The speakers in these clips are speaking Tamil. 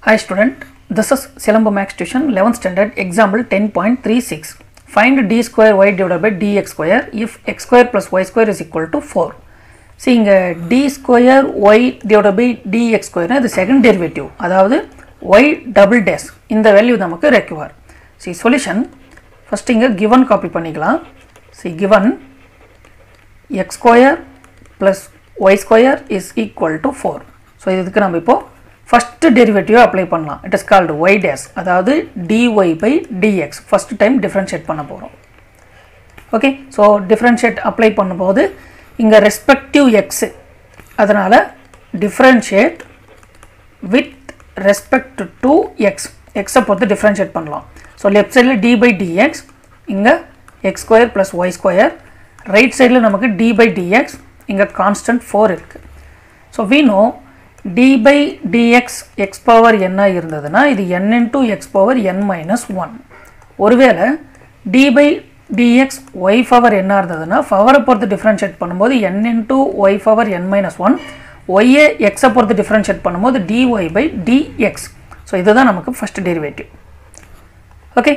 Hi student, this is Silamba Max Tuition 11th standard example 10.36. Find d square y divided by dx square if x square plus y square is equal to 4. See இங்க d square y divided by dx square இது second derivative அதாவது y double dash இந்த வேல்யூ நமக்கு require. See solution first இங்க given copy பண்ணிக்கலாம். See given x square plus y square is equal to 4. So இதுக்கு நம்ம இப்போ ஃபஸ்ட்டு டெரிவேட்டிவ் அப்ளை பண்ணலாம் it is called y dash அதாவது dy by dx first time differentiate பண்ண போகிறோம் ஓகே ஸோ டிஃப்ரென்ஷியேட் அப்ளை பண்ணும்போது இங்கே ரெஸ்பெக்டிவ் எக்ஸு அதனால் differentiate with respect to x எக்ஸை பொறுத்து டிஃப்ரென்ஷியேட் பண்ணலாம் ஸோ லெஃப்ட் சைடில் டி பை டிஎக்ஸ் இங்கே x square plus y square right சைடில் நமக்கு டி பை டிஎக்ஸ் இங்கே கான்ஸ்டன்ட் ஃபோர் இருக்குது so we know d by dx x power என்ன இருந்ததுன்னா இது n into x power n minus one ஒருவேளை d by dx y power என்ன இருந்ததுன்னா பவரை பொறுத்து டிஃப்ரென்ஷியேட் பண்ணும்போது n into y power n minus one ஒய்யை எக்ஸை பொறுத்து டிஃப்ரென்ஷியேட் பண்ணும்போது dy by dx ஸோ இதுதான் நமக்கு ஃபஸ்ட் டெரிவேட்டிவ் ஓகே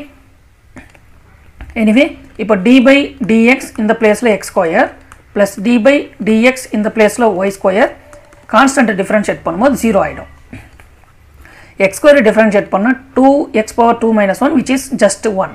எனிவே இப்போ டி பை டிஎக்ஸ் இந்த பிளேஸில் x square plus d by dx இந்த பிளேஸில் ஒய் ஸ்கொயர் கான்ஸ்டன்ட்டை டிஃப்ரென்ஷியேட் பண்ணும்போது ஜீரோ ஆகிடும் எக்ஸ் ஸ்கொயர் டிஃப்ரென்ஷியேட் பண்ண two x power two minus one which is just one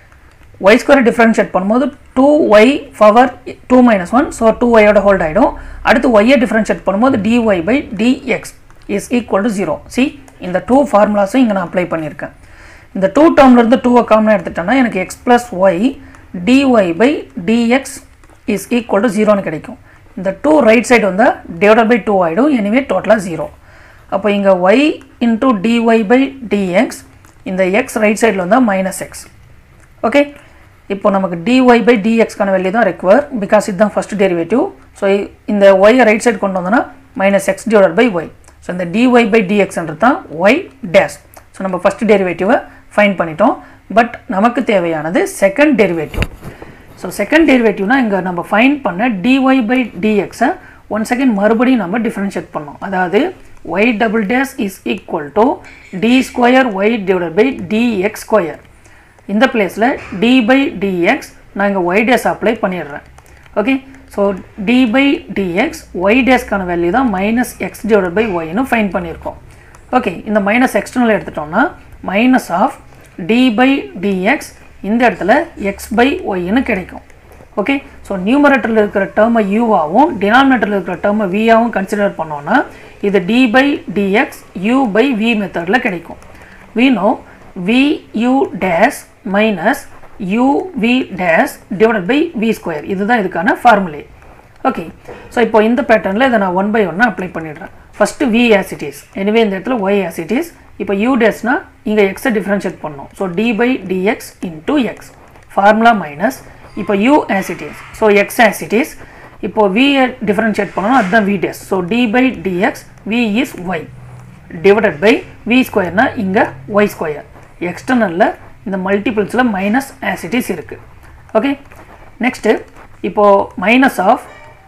y square differentiate பண்ணும்போது two y power two minus one so two ஒய்யோட ஹோல்ட் ஆகிடும் அடுத்து ஒய்யை டிஃப்ரென்ஷியேட் பண்ணும்போது dy by dx is equal to zero C இந்த டூ ஃபார்முலாஸும் இங்கே நான் அப்ளை பண்ணியிருக்கேன் இந்த டூ டேர்ம்லேருந்து டூவை காமனாக எடுத்துட்டேன்னா எனக்கு x plus y dy by dx is equal to ஜீரோன்னு கிடைக்கும் இந்த டூ ரைட் சைடு வந்தால் டிவைடட் பை டூ ஆகிடும் எனிவே டோட்டலாக ஜீரோ அப்போ இங்கே y into dy by dx இந்த எக்ஸ் ரைட் சைடில் வந்தால் மைனஸ் எக்ஸ் ஓகே இப்போ நமக்கு டிஒய் பை டிஎக்ஸ்க்கான வேல்யூ தான் ரெக்வயர் பிகாஸ் இதுதான் ஃபஸ்ட் டெரிவேட்டிவ் ஸோ இந்த ஒய்யை ரைட் சைடு கொண்டு வந்தோன்னா minus x divided by y so இந்த டிஒய் பை டிஎக்ஸ்ன்றது தான் ஒய் டேஷ் ஸோ நம்ம ஃபஸ்ட் டெரிவேட்டிவை ஃபைன் பண்ணிட்டோம் பட் நமக்கு தேவையானது செகண்ட் டெரிவேட்டிவ் ஸோ செகண்ட் டெரிவேட்டிவ்னா இங்கே நம்ம ஃபைன் பண்ண டிஒய் பை டிஎக்ஸை ஒன் செகண்ட் மறுபடியும் நம்ம டிஃப்ரென்ஷியேட் பண்ணோம் அதாவது y double dash is equal to d square y divided by dx square இந்த பிளேஸில் டி பை டிஎக்ஸ் நான் இங்கே ஒய் டேஸ் அப்ளை பண்ணிடுறேன் okay so d by dx y டேஸ்க்கான வேல்யூ தான் minus x divided by ஒய்னு fine பண்ணியிருக்கோம் ஓகே இந்த மைனஸ் எக்ஸ்டர்னல் எடுத்துட்டோம்னா minus of d by dx இந்த இடத்துல எக்ஸ் பை ஒய்னு கிடைக்கும் ஓகே ஸோ நியூமரேட்டரில் இருக்கிற டேர்மை யூவாகவும் டினாமினேட்டரில் இருக்கிற டேர்மை வியாகவும் கன்சிடர் பண்ணோன்னா இது d by dx u by v மெத்தடில் கிடைக்கும் we know v u dash minus u v dash divided by v square இதுதான் இதுக்கான ஃபார்முலே ஓகே ஸோ இப்போ இந்த பேட்டர்னில் இதை நான் ஒன் பை ஒன்னாக அப்ளை பண்ணிடுறேன் ஃபஸ்ட்டு வி ஆசிட்டிஸ் எனிவே இந்த இடத்துல ஒய் ஆசிட்டிஸ் இப்போ யூ டேஸ்னா இங்கே எக்ஸை டிஃப்ரென்ஷியேட் பண்ணணும் so d by dx into x formula minus இப்போ u as it is so x as it is இப்போ வியை டிஃப்ரென்ஷியேட் பண்ணணும் அதுதான் v dash so d by dx v is y divided by v ஸ்கொயர்னா இங்கே ஒய் ஸ்கொயர் எக்ஸ்டர்னலில் இந்த மல்டிபிள்ஸில் மைனஸ் ஆசிட்டிஸ் இருக்குது ஓகே நெக்ஸ்ட்டு இப்போது மைனஸ் ஆஃப்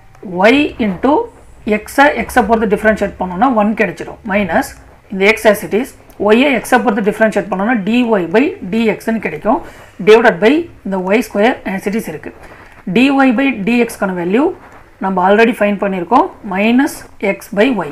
ஒய் இன்ட்டு எக்ஸை எக்ஸை பொறுத்து டிஃப்ரென்ஷியேட் பண்ணோன்னா ஒன் கிடைச்சிடும் மைனஸ் இந்த எக்ஸ் ஆசிட்டிஸ் ஒய்யை எக்ஸை பொறுத்து டிஃப்ரென்ஷியேட் பண்ணோன்னா டிஒய் பை டிஎக்ஸ்னு கிடைக்கும் டிவைடட் பை இந்த ஒய் ஸ்கொயர் ஆசிட்டிஸ் இருக்குது டிஒய் பை டிஎக்ஸ்க்கான வேல்யூ நம்ம ஆல்ரெடி ஃபைன் பண்ணியிருக்கோம் minus x by y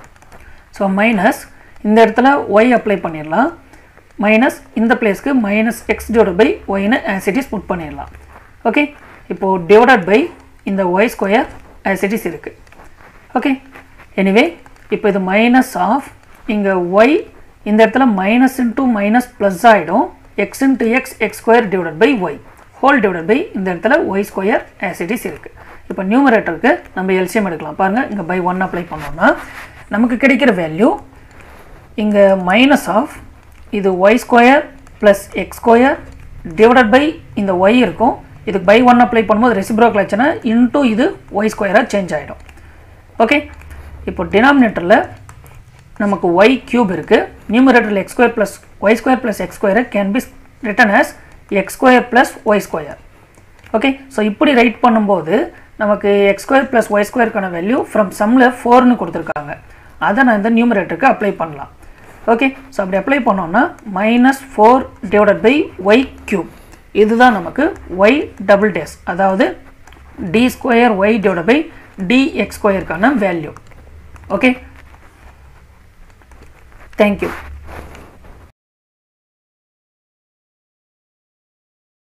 so minus இந்த இடத்துல ஒய் அப்ளை பண்ணிடலாம் மைனஸ் இந்த பிளேஸ்க்கு மைனஸ் எக்ஸ் டிவைட் பை ஒய்னு ஆசிட்டிஸ் புட் பண்ணிடலாம் ஓகே இப்போது டிவைடட் பை இந்த ஒய் ஸ்கொயர் ஆசிட்டிஸ் இருக்குது ஓகே எனிவே இப்போ இது மைனஸ் ஆஃப் இங்கே ஒய் இந்த இடத்துல மைனஸ் இன்ட்டு மைனஸ் ப்ளஸ் ஆகிடும் x into x x square divided by y whole divided by இந்த இடத்துல ஒய் ஸ்கொயர் ஆசிட்டிஸ் இருக்குது இப்போ நியூமரேட்டருக்கு நம்ம எல்சியம் எடுக்கலாம் பாருங்கள் இங்கே பை ஒன் அப்ளை பண்ணோம்னா நமக்கு கிடைக்கிற வேல்யூ இங்கே மைனஸ் ஆஃப் இது y square plus x square divided by இந்த ஒய் இருக்கும் இதுக்கு பை ஒன் அப்ளை பண்ணும்போது ரெசிப்ரோக்கல் ஆச்சுன்னா இன்டூ இது ஒய் ஸ்கொயராக சேஞ்ச் ஆகிடும் ஓகே இப்போ டினாமினேட்டரில் நமக்கு ஒய் க்யூப் இருக்குது நியூமரேட்டரில் x square plus y square plus x square can be written as x square plus y square okay so இப்படி ரைட் பண்ணும்போது நமக்கு எக்ஸ் ஸ்கொயர் ப்ளஸ் ஒய் ஸ்கொயருக்கான வேல்யூ ஃப்ரம் சம்மில் ஃபோர்னு கொடுத்துருக்காங்க அதை நான் இந்த நியூமரேட்டருக்கு அப்ளை பண்ணலாம் ஓகே ஸோ அப்படி அப்ளை பண்ணோம்னா minus four divided by y cube இதுதான் நமக்கு ஒய் டபுள் டேஸ் அதாவது d square y divide by dx ஸ்கொயருக்கான வேல்யூ ஓகே தேங்க்யூ